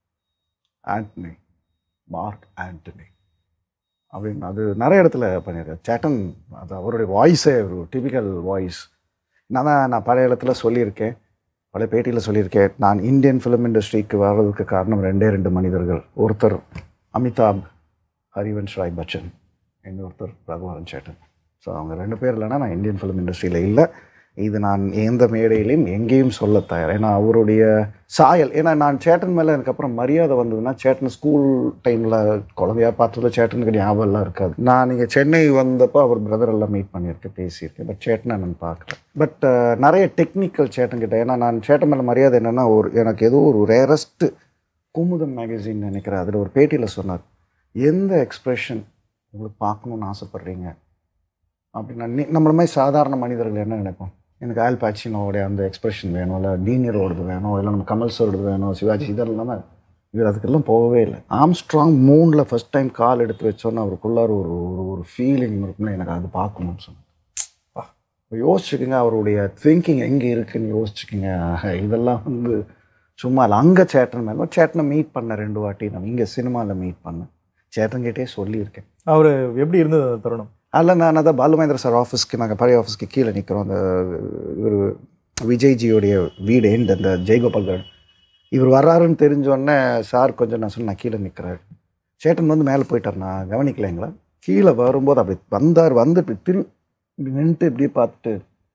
ஆண்டனி மார்க் ஆண்டனி அப்படின்னு அது நிறைய இடத்துல பண்ணியிருக்கேன் சேட்டன் அது அவருடைய வாய்ஸே ஒரு டிபிக்கல் வாய்ஸ் நான் தான் நான் பல இடத்துல சொல்லியிருக்கேன் பல பேட்டியில் சொல்லியிருக்கேன் நான் இந்தியன் ஃபிலிம் இண்டஸ்ட்ரிக்கு வர்றதுக்கு காரணம் ரெண்டே ரெண்டு மனிதர்கள் ஒருத்தர் அமிதாப் ஹரிவன்ஷ் ராய் பச்சன் இன்னொருத்தர் ரகுவரன் சேட்டன் ஸோ அவங்க ரெண்டு பேர் இல்லைன்னா நான் இந்தியன் ஃபிலிம் இண்டஸ்ட்ரியில் இல்லை இது நான் எந்த மேடையிலையும் எங்கேயும் சொல்ல தயார் ஏன்னா அவருடைய சாயல் ஏன்னா நான் சேட்டன் மேலே எனக்கு அப்புறம் மரியாதை வந்ததுன்னா சேட்டன் ஸ்கூல் டைமில் குழந்தையா பார்த்ததுல சேட்டனுக்கு ஞாபகம்லாம் இருக்காது நான் இங்கே சென்னை வந்தப்போ அவர் பிரதர் எல்லாம் மீட் பண்ணியிருக்கேன் பேசியிருக்கேன் பட் சேட்டனை நான் பார்க்குறேன் பட் நிறைய டெக்னிக்கல் சேட்டன் கிட்ட ஏன்னா நான் சேட்டன் மேலே மரியாதை என்னென்னா ஒரு எனக்கு ஏதோ ஒரு ரேரஸ்ட்டு குமுதம் மேகசின் நினைக்கிறேன் அதில் ஒரு பேட்டியில் சொன்னார் எந்த எக்ஸ்பிரஷன் உங்களுக்கு பார்க்கணுன்னு ஆசைப்பட்றீங்க அப்படின்னா நீ நம்மள மாதிரி சாதாரண மனிதர்கள் என்ன நினைப்போம் எனக்கு ஆல் பாச்சினோடைய அந்த எக்ஸ்பிரஷன் வேணும் இல்லை டீனியரோடது வேணும் இல்லை நம்ம கமல் சரோடது வேணும் சிவாஜி இதெல்லாம் இல்லாமல் இவர் அதுக்கெல்லாம் போகவே இல்லை ஆம்ஸ்ட்ராங் மூணில் ஃபஸ்ட் டைம் கால் எடுத்து வச்சோன்னே அவருக்குள்ளார ஒரு ஒரு ஒரு ஃபீலிங் இருக்குன்னு எனக்கு அது பார்க்கணும்னு சொன்னேன் இப்போ யோசிச்சுக்கோங்க அவருடைய திங்கிங் எங்கே இருக்குன்னு யோசிச்சுக்கோங்க இதெல்லாம் வந்து சும்மா இல்லை அங்கே சேட்டன் மேலே சேட்டனை மீட் பண்ண ரெண்டு வாட்டி நான் இங்கே சினிமாவில் மீட் பண்ணேன் சேட்டன்கிட்டே சொல்லியிருக்கேன் அவர் எப்படி இருந்தது அந்த தருணம் அதில் நான் அதான் பாலுமேந்திர சார் ஆஃபீஸ்க்கு நாங்கள் பழைய ஆஃபீஸ்க்கு கீழே நிற்கிறோம் அந்த இவர் விஜய்ஜியோடைய வீடு எண்ட் அந்த ஜெயகோபால் கார்டு இவர் வர்றாருன்னு தெரிஞ்சோடனே சார் கொஞ்சம் நான் சொன்னேன் நான் கீழே நிற்கிறாரு சேட்டன் வந்து மேலே போயிட்டார் நான் கவனிக்கலைங்களா கீழே வரும்போது அப்படி வந்தார் வந்து இப்படி திரு இப்படி நின்றுட்டு இப்படியே பார்த்துட்டு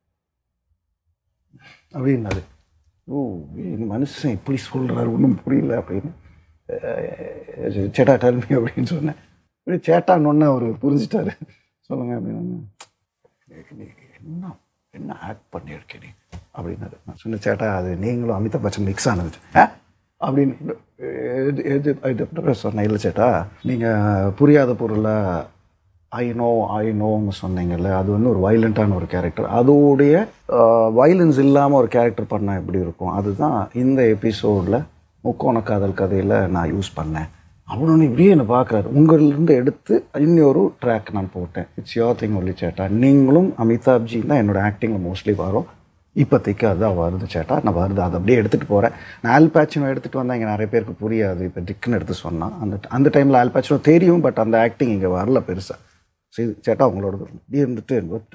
அப்படின்னாரு ஓ இந்த மனுஷன் இப்படி சொல்கிறாரு ஒன்றும் புரியல அப்படின்னு அஹ் சேட்டா டல்மி அப்படின்னு சொன்னேன் இப்படி சேட்டான்னு அவர் புரிஞ்சிட்டாரு சொல்லுங்க அப்படின்னு என்ன என்ன ஆக்ட் பண்ணியிருக்கே நீ அப்படின்னாரு நான் சொன்ன சேட்டா அது நீங்களும் அமிதாப் பச்சன் மிக்ஸ் ஆனது ஆ அப்படின்னு எது எது இது சொன்னேன் இல்லை சேட்டா நீங்கள் புரியாத பொருளை ஐ நோ ஐ நோன்னு சொன்னீங்கல்ல அது வந்து ஒரு வைலண்ட்டான ஒரு கேரக்டர் அதோடைய வைலன்ஸ் இல்லாமல் ஒரு கேரக்டர் பண்ணால் எப்படி இருக்கும் அதுதான் இந்த எபிசோடில் முக்கோண காதல் கதையில் நான் யூஸ் பண்ணேன் அப்படின்னு இப்படியே என்னை பார்க்குறாரு உங்களிலிருந்து எடுத்து இன்னொரு ட்ராக் நான் போட்டேன் இட்ஸ் யோர் திங் ஒல்லி சேட்டா நீங்களும் அமிதாப்ஜி தான் என்னோட ஆக்டிங்கில் மோஸ்ட்லி வரும் இப்போதைக்கு அதுதான் வருது சேட்டா நான் வருது அதை அப்படியே எடுத்துகிட்டு போகிறேன் நான் ஆல்பேச்சினோ எடுத்துகிட்டு வந்தால் இங்கே நிறைய பேருக்கு புரியாது இப்போ திக்குன்னு எடுத்து சொன்னான் அந்த அந்த டைமில் ஆல்பேச்சினோ தெரியும் பட் அந்த ஆக்டிங் இங்கே வரல பெருசாக சரி சேட்டா உங்களோட இப்படி இருந்துட்டு ஒத்து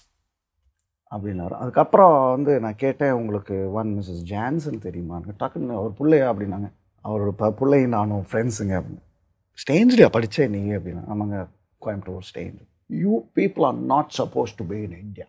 அப்படின்னாரு அதுக்கப்புறம் வந்து நான் கேட்டேன் உங்களுக்கு ஒன் மிஸ்ஸஸ் ஜான்சன் தெரியுமான்னு டக்குன்னு அவர் பிள்ளையா அப்படின்னாங்க அவரோட ப பிள்ளையும் நானும் ஃப்ரெண்ட்ஸுங்க அப்படின்னு ஸ்டேஞ்சிலியா படித்தேன் நீ அப்படின்னா ஆமாங்க Coimbatore strange you people are not supposed to be in India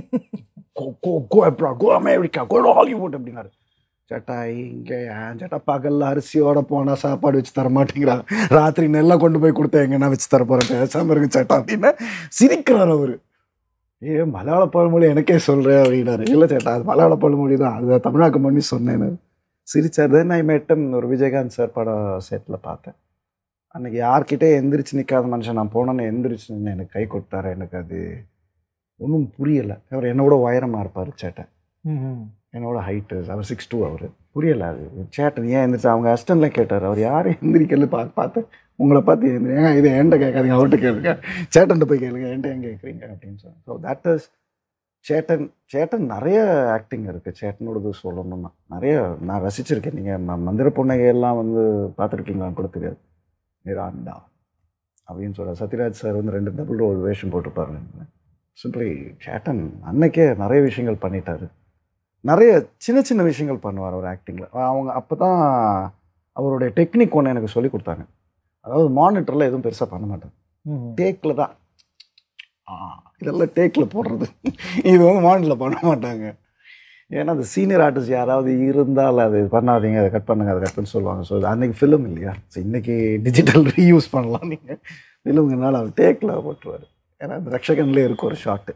go go go abroad go America go Hollywood அப்படின்னாரு சேட்டா இங்கே ஏன் சேட்டா பகலில் அரிசியோட போனால் சாப்பாடு வச்சு தர மாட்டேங்கிறாங்க ராத்திரி நெல்லை கொண்டு போய் கொடுத்தேன் எங்கன்னா வச்சு தர போகிறேன் பேசாமல் இருக்கு சேட்டா அப்படின்னு சிரிக்கிறார் அவர் ஏ மலையாள பழமொழி எனக்கே சொல்கிறேன் அப்படின்னாரு இல்லை சேட்டா அது மலையாள பழமொழி தான் அது தமிழாக்கம் பண்ணி சொன்னேன் சிரிச்சார் தென் ஐ மேட்டம் ஒரு விஜயகாந்த் சார் படம் செட்டில் பார்த்தேன் அன்னைக்கு யார்கிட்டே எந்திரிச்சு நிற்காத மனுஷன் நான் போனோன்னு எந்திரிச்சு நின்னு எனக்கு கை கொடுத்தாரு எனக்கு அது ஒன்றும் புரியலை அவர் என்னோட உயரமாக இருப்பார் சேட்டை என்னோட ஹைட்டு அவர் சிக்ஸ் டூ அவர் புரியலை அது சேட்டன் ஏன் எந்திரிச்சு அவங்க அஸ்டன்லாம் கேட்டார் அவர் யாரும் எந்திரிக்கல பார்த்து பார்த்து உங்களை பார்த்து எந்திரி ஏங்க இதை என்கிட்ட கேட்காதீங்க அவர்கிட்ட கேளுங்க சேட்டன்ட்ட போய் கேளுங்க என்கிட்ட ஏன் கேட்குறீங்க அப்படின்னு சொல்லி ஸோ தட் இஸ் சேட்டன் சேட்டன் நிறைய ஆக்டிங் இருக்குது சேட்டனோடது சொல்லணும்னா நிறைய நான் ரசிச்சிருக்கேன் நீங்கள் ம மந்திர புன்னகையெல்லாம் வந்து பார்த்துருக்கீங்களான்னு கூட தெரியாது நிராண்டா அப்படின்னு சொல்ல சத்யராஜ் சார் வந்து ரெண்டு டபுள் ரோல் வேஷம் போட்டுப்பாருங்க சிம்பிளி சேட்டன் அன்னைக்கே நிறைய விஷயங்கள் பண்ணிட்டாரு நிறைய சின்ன சின்ன விஷயங்கள் பண்ணுவார் அவர் ஆக்டிங்கில் அவங்க அப்போ தான் அவருடைய டெக்னிக் ஒன்று எனக்கு சொல்லி கொடுத்தாங்க அதாவது மானிட்டரில் எதுவும் பெருசாக பண்ண மாட்டாங்க டேக்கில் தான் ஆ, இதெல்லாம் டேக்கில் போடுறது இது வந்து மானிட்டரில் பண்ண மாட்டாங்க ஏன்னா அந்த சீனியர் ஆர்டிஸ்ட் யாராவது இருந்தால் அது பண்ணாதீங்க அதை கட் பண்ணுங்க அதை கட் பண்ணி சொல்லுவாங்க ஸோ அன்றைக்கி ஃபிலிம் இல்லையா ஸோ இன்றைக்கி டிஜிட்டல் ரீயூஸ் பண்ணலாம் நீங்கள் ஃபிலிம்னால அவர் டேக்கில் போட்டுருவார் ஏன்னா அந்த ரக்ஷகன்லேயே இருக்கும் ஒரு ஷாட்டு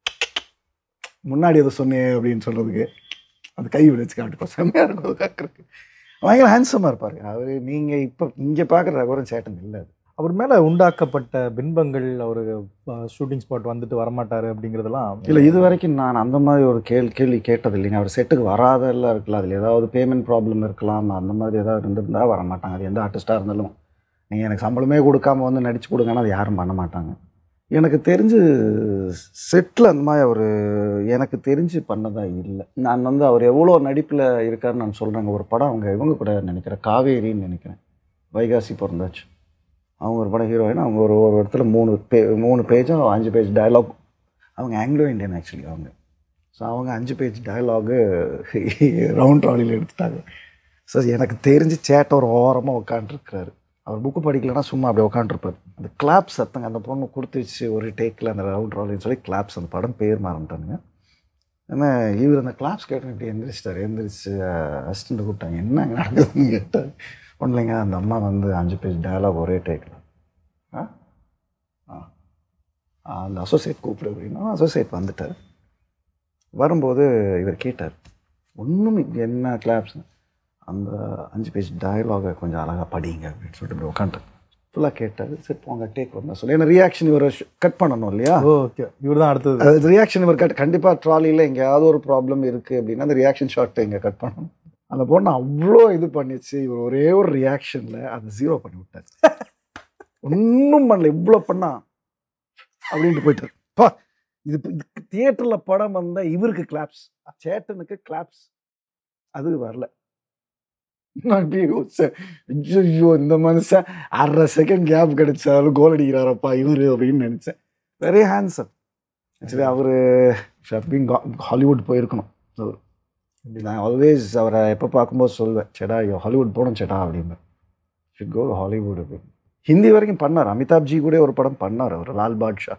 முன்னாடி எதை சொன்னேன் அப்படின்னு சொல்கிறதுக்கு அந்த கை வச்சு காட்டுப்பா செம்மையாக இருக்கும் அது கேட்குறதுக்கு பயங்கர ஹேண்ட்ஸமாக இருப்பார் அவர் நீங்கள் இப்போ இங்கே பார்க்குற ரகுவரன் சேட்டன் இல்லை அது அவர் மேல உண்டாக்கப்பட்ட பின்பங்கள் அவர் ஷூட்டிங் ஸ்பாட் வந்துட்டு வரமாட்டாரு அப்படிங்கிறதெல்லாம் இல்லை இது வரைக்கும் நான் அந்த மாதிரி ஒரு கேள் கேள்வி கேட்டது இல்லைங்க அவர் செட்டுக்கு வராதெல்லாம் இருக்கலாம் அதில் ஏதாவது பேமெண்ட் ப்ராப்ளம் இருக்கலாம் அந்த மாதிரி ஏதாவது இருந்திருந்தா வர மாட்டாங்க அது எந்த ஆர்டிஸ்ட்டாக இருந்தாலும் நீங்கள் எனக்கு சம்பளமே கொடுக்காம வந்து நடிச்சு கொடுங்கன்னா அது யாரும் பண்ண மாட்டாங்க எனக்கு தெரிஞ்சு செட்டில் அந்த மாதிரி அவர் எனக்கு தெரிஞ்சு பண்ணதா இல்லை நான் வந்து அவர் எவ்வளோ நடிப்பில் இருக்காருன்னு நான் சொல்கிறேங்க ஒரு படம் அவங்க இவங்க கூட நினைக்கிறேன் காவேரின்னு நினைக்கிறேன் வைகாசி பிறந்தாச்சு அவங்க ஒரு படம் ஹீரோயின் அவங்க ஒரு ஒரு இடத்துல மூணு பே மூணு பேஜும் அஞ்சு பேஜ் டயலாக் அவங்க ஆங்கிலோ இந்தியன் ஆக்சுவலி அவங்க ஸோ அவங்க அஞ்சு பேஜ் டயலாகு ரவுண்ட் ட்ராலியில் எடுத்துட்டாங்க ஸோ எனக்கு தெரிஞ்சு சேட்டை ஒரு ஓரமாக உட்காந்துருக்கிறாரு அவர் புக்கு படிக்கலன்னா சும்மா அப்படியே உட்காந்துருப்பார் அந்த கிளாப்ஸ் சத்தங்க அந்த பொண்ணு கொடுத்துச்சு ஒரு டேக்கில் அந்த ரவுண்ட் ட்ராலின்னு சொல்லி கிளாப்ஸ் அந்த படம் பேர் மறந்துட்டானுங்க ஏன்னா இவர் அந்த கிளாப்ஸ் கேட்டு இப்படி எந்திரிச்சிட்டார் எந்திரிச்சு அசிஸ்டண்ட்டை கூப்பிட்டாங்க என்ன நடக்குதுன்னு கேட்டார் ஒன்றும் இல்லைங்க அந்த அம்மா வந்து அஞ்சு பேஜ் டயலாக் ஒரே டேக்கில் ஆ ஆ ஆ, அந்த அசோசியேட் கூப்பிடு அப்படின்னா அசோசியேட் வந்துட்டார் வரும்போது இவர் கேட்டார் ஒன்றும் என்ன கிளாப்ஸ் அந்த அஞ்சு பேஜ் டயலாகை கொஞ்சம் அழகாக படிங்க அப்படின்னு சொல்லிட்டு இப்படி உட்காந்துட்டேன் ஃபுல்லாக கேட்டார் சரி போங்க டேக் வந்தா சொல்லி ஏன்னா ரியாக்ஷன் இவரை கட் பண்ணணும் இல்லையா ஓகே இவர் தான் அடுத்தது அது ரியாக்ஷன் இவர் கட் கண்டிப்பாக ட்ராலியில் எங்கேயாவது ஒரு ப்ராப்ளம் இருக்குது அப்படின்னா அந்த ரியாக்ஷன் ஷார்ட்டை இங்கே கட் பண்ணணும் அந்த பொண்ணு அவ்வளோ இது பண்ணிச்சு இவர் ஒரே ஒரு ரியாக்ஷனில் அதை ஜீரோ பண்ணி விட்டார் ஒன்றும் பண்ணல இவ்வளோ பண்ணா அப்படின்ட்டு போயிட்டார் பா இது தியேட்டரில் படம் வந்தால் இவருக்கு கிளாப்ஸ் சேட்டனுக்கு கிளாப்ஸ் அது வரல நான் அப்படியே யோசிச்சேன் ஐயோ இந்த மனுஷன் அரை செகண்ட் கேப் கிடைச்சாலும் கோல் அடிக்கிறாரப்பா இவரு அப்படின்னு நினச்சேன் வெரி ஹேண்ட்ஸம் ஆக்சுவலி அவர் ஷப்பிங் ஹாலிவுட் போயிருக்கணும் அவர் நான் ஆல்வேஸ் அவரை எப்போ பார்க்கும்போது சொல்வேன் செடா ஐயோ ஹாலிவுட் போகணும் செடா அப்படிம்பேன் ஷுட் கோ ஹாலிவுட் அப்படின்னு ஹிந்தி வரைக்கும் பண்ணார் அமிதாப்ஜி கூட ஒரு படம் பண்ணார் அவர் லால் பாட்ஷா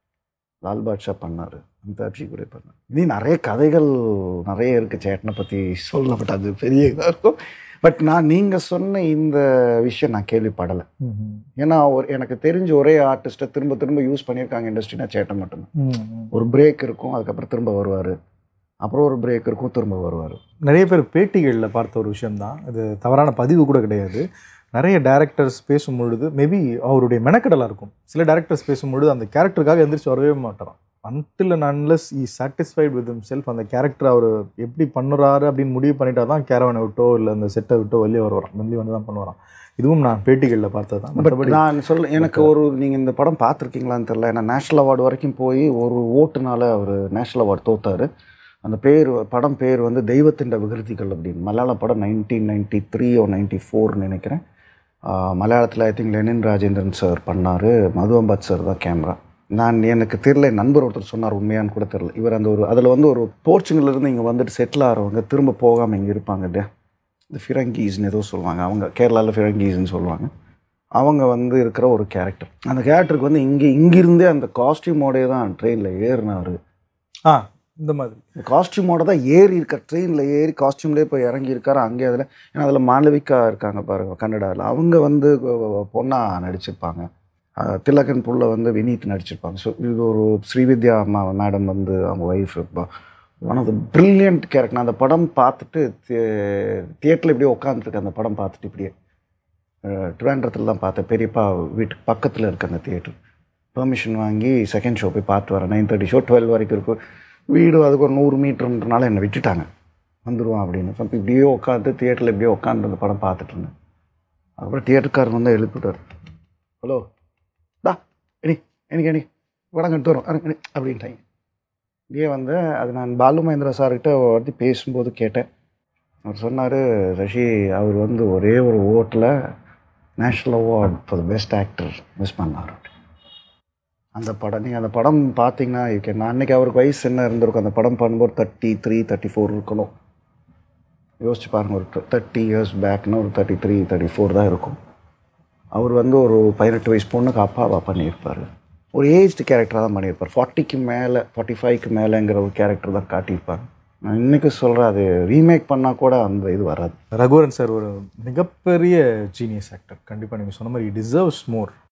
லால் பாட்ஷா பண்ணார் அமிதாப்ஜி கூட பண்ணார் இனி நிறைய கதைகள் நிறைய இருக்குது சேட்டனை பற்றி சொல்லப்பட்ட அது பெரிய இதாக இருக்கும் பட் நான் நீங்கள் சொன்ன இந்த விஷயம் நான் கேள்விப்படலை ம்ஹும். ஏன்னா ஒரு எனக்கு தெரிஞ்ச ஒரே ஆர்டிஸ்ட்டை திரும்ப திரும்ப யூஸ் பண்ணியிருக்காங்க இண்டஸ்ட்ரினா சேட்டன் மட்டும்தான் ம்ஹும். ஒரு பிரேக் இருக்கும் அதுக்கப்புறம் திரும்ப வருவார் அப்புறம் ஒரு பிரேக் இருக்கும் திரும்ப வருவார் நிறைய பேர் பேட்டிகளில் பார்த்த ஒரு விஷயம்தான் இது தவறான பதிவு கூட கிடையாது நிறைய டேரக்டர்ஸ் பேசும்பொழுது மேபி அவருடைய மெனக்கடலாக இருக்கும் சில டேரக்டர்ஸ் பேசும்பொழுது அந்த கேரக்டருக்காக எந்திரிச்சு வரவே மாட்டாராம் until and unless he satisfied with self அந்த கேரக்டர் அவர் எப்படி பண்ணுறாரு அப்படின்னு முடிவு பண்ணிட்டா தான் கேரவனை விட்டோ இல்லை அந்த செட்டை விட்டோ வெளியே வருவாராம் வெளியே வந்து தான் பண்ணுவாராம் இதுவும் நான் பேட்டிகளில் பார்த்தது தான் பட் மற்றபடி நான் சொல்ல எனக்கு ஒரு நீங்கள் இந்த படம் பார்த்துருக்கீங்களான்னு தெரில ஏன்னா நேஷ்னல் அவார்டு வரைக்கும் போய் ஒரு ஓட்டுனால அவர் நேஷ்னல் அவார்டு தோத்தார் அந்த பேர் படம் பேர் வந்து தெய்வத்தின் விகிருதிகள் அப்படின்னு மலையாள படம் nineteen ninety three or ninety ஃபோர்னு நினைக்கிறேன் ஆஹ் மலையாளத்தில் I think Lenin Rajendran sir பண்ணார் மதுவம்பாத் சார் தான் கேமரா நான் எனக்கு தெரில என் நண்பர் ஒருத்தர் சொன்னார் உண்மையான்னு கூட தெரில இவர் அந்த ஒரு அதில் வந்து ஒரு போர்ச்சுகல்லேருந்து இங்கே வந்துட்டு செட்டில் ஆகிறவங்க திரும்ப போகாமல் இங்கே இருப்பாங்க இல்லையா இந்த ஃபிரங்கீஸ்னு ஏதோ சொல்லுவாங்க அவங்க கேரளாவில் ஃபிரங்கீஸ்னு சொல்லுவாங்க அவங்க வந்து இருக்கிற ஒரு கேரக்டர் அந்த கேரக்டருக்கு வந்து இங்கே இங்கிருந்தே அந்த காஸ்டியூமோடே தான் ட்ரெயினில் ஏறினார் ஆ இந்த மாதிரி இந்த காஸ்டியூமோட தான் ஏறி இருக்கார் ட்ரெயினில் ஏறி காஸ்டியூம்லேயே போய் இறங்கி இருக்காரு அங்கே அதில் ஏன்னா அதில் மாளவிகா இருக்காங்க பாருங்க கன்னடாவில் அவங்க வந்து பொண்ணாக நடிச்சிருப்பாங்க அஹ் திலகன் புள்ள வந்து வினீத் நடிச்சிருப்பாங்க ஸோ இது ஒரு ஸ்ரீவித்யா அம்மா மேடம் வந்து அவங்க wife one of the brilliant character நான் அந்த படம் பார்த்துட்டு தியேட்டரில் இப்படியே உட்காந்துருக்கேன் அந்த படம் பார்த்துட்டு இப்படியே ட்ரிவாண்டத்தில் தான் பார்த்தேன் பெரியப்பா வீட்டுக்கு பக்கத்தில் இருக்க அந்த தியேட்டர் பெர்மிஷன் வாங்கி செகண்ட் ஷோ போய் பார்த்து வரேன் நைன் தேர்ட்டி ஷோ டுவெல் வரைக்கும் இருக்கும் வீடு அதுக்கு ஒரு நூறு மீட்டர்ன்றனால என்னை விட்டுட்டாங்க வந்துடுவான் அப்படின்னு அப்போ இப்படியே உட்காந்து தியேட்டரில் இப்படியே உட்காந்து அந்த படம் பார்த்துட்டு இருந்தேன் அதுக்கப்புறம் தியேட்டருக்காரர் வந்து எழுப்பிவிட்டார் ஹலோ டா எடி எனக்கு எடி படம் கட்டு வரும் அடி, அடி, அப்படின்ட்டாங்க இங்கே வந்து அது நான் பாலு மகேந்திரா சார்கிட்ட ஒரு வாட்டி பேசும்போது கேட்டேன் அவர் சொன்னார் சசி அவர் வந்து ஒரே ஒரு ஓட்டில் national award for the best actor miss பண்ணார் அந்த படம் நீங்கள் அந்த படம் பார்த்தீங்கன்னா யூ கேன் அன்னைக்கு அவருக்கு வயசு என்ன இருந்திருக்கும் அந்த படம் பண்ணும்போது தேர்ட்டி த்ரீ தேர்ட்டி ஃபோர் இருக்கணும் யோசிச்சு பாருங்க ஒரு தேர்ட்டி இயர்ஸ் பேக்னா ஒரு தேர்ட்டி த்ரீ தேர்ட்டி ஃபோர் தான் இருக்கும் அவர் வந்து ஒரு பதினெட்டு வயசு பொண்ணுக்கு அப்பாவா பண்ணியிருப்பார் ஒரு ஏஜ்டு கேரக்டராக தான் பண்ணியிருப்பார் ஃபார்ட்டிக்கு மேலே ஃபார்ட்டி ஃபைவ்க்கு மேலேங்கிற ஒரு கேரக்டர் தான் காட்டியிருப்பாங்க நான் இன்றைக்கி சொல்கிறேன் அது ரீமேக் பண்ணால் கூட அந்த இது வராது ரகுவரன் சார் ஒரு மிகப்பெரிய ஜீனியஸ் ஆக்டர் கண்டிப்பாக நீங்கள் சொன்ன மாதிரி டிசர்வ்ஸ் மோர்